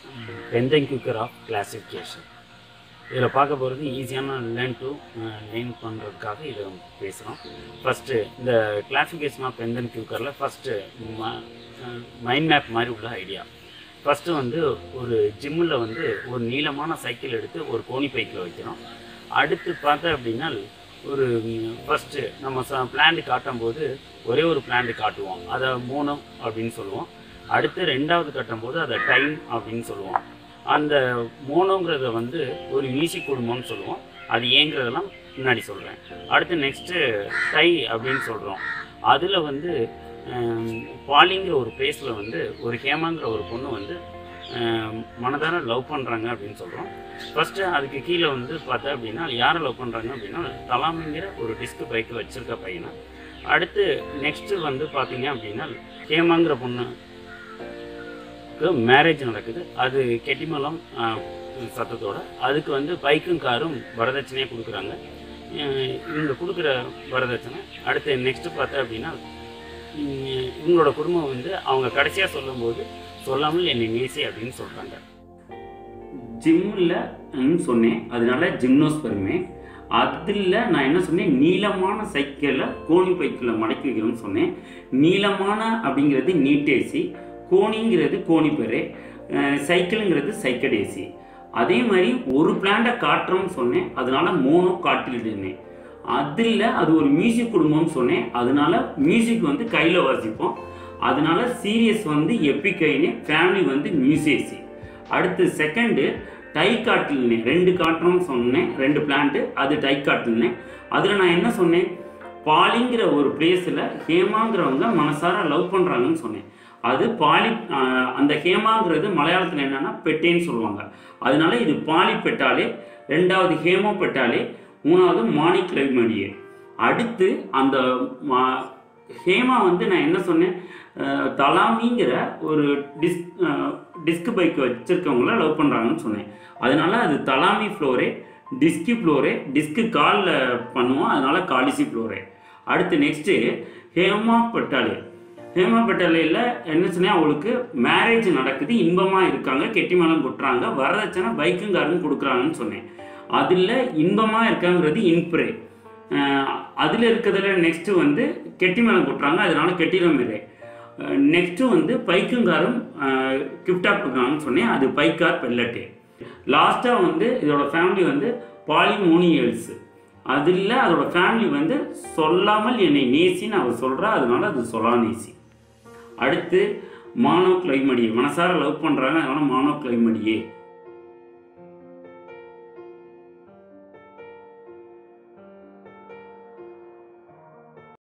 பெந்தன் cooker of classification இதில் பார்க்க போகிறது ஈஸியான லேர்ன் டு லேர்ன் பண்ணுறதுக்காக இதை பேசுகிறோம் ஃபஸ்ட்டு இந்த கிளாசிஃபிகேஷன் ஆஃப் பெந்தன் குக்கரில் ஃபஸ்ட்டு மைண்ட் மேப் மாதிரி உள்ள ஐடியா ஃபஸ்ட்டு வந்து ஒரு ஜிம்மில் வந்து ஒரு நீளமான சைக்கிள் எடுத்து ஒரு கோணி பைக்கில் வைக்கிறோம் அடுத்து பார்த்தா அப்படின்னா ஒரு ஃபஸ்ட்டு நம்ம ச பிளான்ட் காட்டும்போது ஒரே ஒரு பிளான்ட் காட்டுவோம் அதை மூணம் அப்படின்னு சொல்லுவோம் அடுத்து ரெண்டாவது கட்டும்போது அதை டைம் அப்படின்னு சொல்லுவோம் அந்த மோனோங்கிறத வந்து ஒரு மியூசிக் குடும்பம்னு சொல்லுவோம் அது ஏங்கிறதெல்லாம் முன்னாடி சொல்கிறேன் அடுத்து நெக்ஸ்ட்டு டை அப்படின்னு சொல்கிறோம் அதில் வந்து பாலிங்கிற ஒரு பிளேஸில் வந்து ஒரு ஹேமாங்கிற ஒரு பொண்ணு வந்து ஆம், மனதார லவ் பண்ணுறாங்க அப்படின்னு சொல்கிறோம் ஃபஸ்ட்டு அதுக்கு கீழே வந்து பார்த்தா அப்படின்னா யாரை லவ் பண்ணுறாங்க அப்படின்னா தலாமிங்கிற ஒரு டிஸ்க் பைக் வச்சுருக்க பையனை அடுத்து நெக்ஸ்ட்டு வந்து பார்த்தீங்க அப்படின்னா ஹேமாங்கிற பொண்ணு மேரேஜ் நடக்குது அது கெட்டிமலம் ஆஹ், சத்தத்தோட அதுக்கு வந்து பைக்கும் காரும் வரதட்சணையாக கொடுக்குறாங்க அஹ் இவங்க கொடுக்குற வரதட்சணை அடுத்து நெக்ஸ்ட்டு பார்த்தா அப்படின்னா உம், இவங்களோட குடும்பம் வந்து அவங்க கடைசியாக சொல்லும்போது சொல்லாமல் என்னை நேசி அப்படின்னு சொல்கிறாங்க ஜிம்மில் சொன்னேன் அதனால ஜிம்னோஸ்பெருமே அதில் நான் என்ன சொன்னேன் நீளமான சைக்கிளை கோணி பைக்கில் மடக்கி வைக்கணும்னு சொன்னேன் நீளமான அப்படிங்கிறது நீட்டேசி கோணிங்கிறது கோணிப்பெரு சைக்கிளுங்கிறது சைக்கடேசி அதே மாதிரி ஒரு பிளான்ட்டை காட்டுறோம்னு சொன்னேன் அதனால மோனோ காட்டில்டுன்னேன் அதில் அது ஒரு மியூசிக் குடும்பம்னு சொன்னேன் அதனால மியூசிக் வந்து கையில் வாசிப்போம் அதனால சீரியஸ் வந்து எப்பிக்கைன்னு ஃபேமிலி வந்து மியூசியசி அடுத்து செகண்டு டை காட்டில்னே ரெண்டு காட்டுறோம்னு சொன்னேன் ரெண்டு பிளான்ட்டு அது டை காட்டில்னே அதில் நான் என்ன சொன்னேன் பாலிங்கிற ஒரு பிளேஸில் ஹேமாங்கிறவங்க மனசார லவ் பண்ணுறாங்கன்னு சொன்னேன் அது பாலி ஆஹ் அந்த ஹேமாங்கிறது மலையாளத்தில் என்னன்னா பெட்டேன்னு சொல்லுவாங்க அதனால இது பாலி பெட்டாலே ரெண்டாவது ஹேமோ பெட்டாலே மூணாவது மாணிக் லைமடியே அடுத்து அந்த மா- ஹேமா வந்து நான் என்ன சொன்னேன் அஹ் தலாமிங்கிற ஒரு டிஸ்க் டிஸ்க் பைக் வச்சுருக்கவங்கள லவ் பண்ணுறாங்கன்னு சொன்னேன் அதனால அது தலாமி ஃப்ளோரே டிஸ்கி ஃப்ளோரே டிஸ்க்கு காலில் பண்ணுவோம் அதனால காலிசி ஃப்ளோரே அடுத்து நெக்ஸ்ட்டு ஹேமா பட்டாலே ஹேமா பட்டாலையில் என்ன சொன்னேன் அவளுக்கு மேரேஜ் நடக்குது இன்பமாக இருக்காங்க கெட்டி மேளம் கொட்டுறாங்க வரதட்சணை பைக்கும் காரும் கொடுக்குறாங்கன்னு சொன்னேன் அதில் இன்பமாக இருக்காங்கிறது இன்ப்ரே அதில் இருக்கிறதுல நெக்ஸ்ட்டு வந்து கெட்டி மேளம் கொட்டுறாங்க அதனால கெட்டிடம் இல்லை நெக்ஸ்ட்டு வந்து பைக்குங்காரும் கிஃப்டாக கொடுக்குறாங்கன்னு சொன்னேன் அது பைக்கார் பெல்லட்டே லாஸ்ட்டாக வந்து இதோட ஃபேமிலி வந்து பாலிமோனியல்ஸ் அதில் அதோட ஃபேமிலி வந்து சொல்லாமல் என்னை நேசின்னு அவர் சொல்கிறா அதனால அது சொல்லா நேசி அடுத்து மானோ கிளைமடியே மனசார லவ் பண்ணுறாங்க அதனால மானோ கிளைமடியே